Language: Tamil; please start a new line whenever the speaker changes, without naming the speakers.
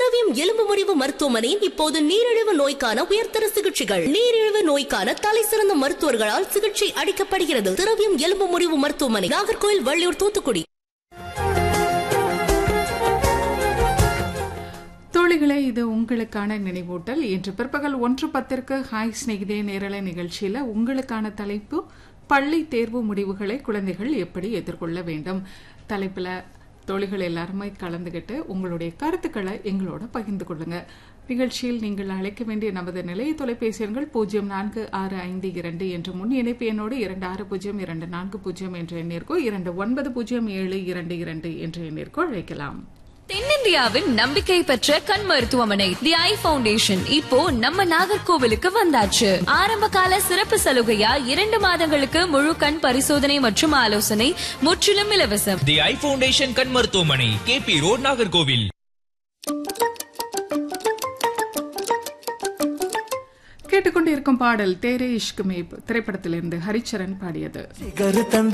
திரவியம் எலும்பு முறிவு மருத்துவமனையில் இப்போது நீரிழிவு நோய்க்கான உயர்தர சிகிச்சைகள் நீரிழிவு நோய்க்கான தலை சிறந்த மருத்துவர்களால் சிகிச்சை அளிக்கப்படுகிறது திரவியம் எலும்பு முறிவு மருத்துவமனை நாகர்கோயில் வள்ளியூர் தூத்துக்குடி
தோழிகளே இது உங்களுக்கான நினைவூட்டல் இன்று பிற்பகல் ஒன்று பத்திற்கு ஹாய் ஸ்நேகிதே நேரலை நிகழ்ச்சியில் உங்களுக்கான தலைப்பு பள்ளி தேர்வு முடிவுகளை குழந்தைகள் எப்படி எதிர்கொள்ள வேண்டும் தலைப்பில் தோழிகள் எல்லாருமே கலந்துக்கிட்டு உங்களுடைய கருத்துக்களை எங்களோட பகிர்ந்து கொள்ளுங்க நிகழ்ச்சியில் நீங்கள் அழைக்க வேண்டிய நமது நிலைய தொலைபேசி எண்கள் பூஜ்ஜியம் நான்கு ஆறு ஐந்து இரண்டு என்ற முன் இணைப்பு எண்ணோடு இரண்டு ஆறு பூஜ்ஜியம் இரண்டு நான்கு பூஜ்ஜியம் என்ற எண்ணிற்கோ இரண்டு ஒன்பது பூஜ்ஜியம் ஏழு இரண்டு இரண்டு என்ற எண்ணிற்கோ அழைக்கலாம்
தென்னிந்தியாவின் நம்பிக்கை பெற்ற கண் மருத்துவமனை தி ஐ ஃபவுண்டேஷன் இப்போ நம்ம நாகர்கோவிலுக்கு வந்தாச்சு ஆரம்ப கால சிறப்பு சலுகையா இரண்டு மாதங்களுக்கு முழு கண் பரிசோதனை மற்றும் ஆலோசனை முற்றிலும் இலவசம்
தி ஐ ஃபவுண்டேஷன் கண் மருத்துவமனை கேபி ரோட் நாகர்கோவில்
கேட்டுக்கொண்டிருக்கும் பாடல் தேரே இஷ்குமே திரைப்படத்திலிருந்து ஹரிச்சரன் பாடியது
சிகரு தந்த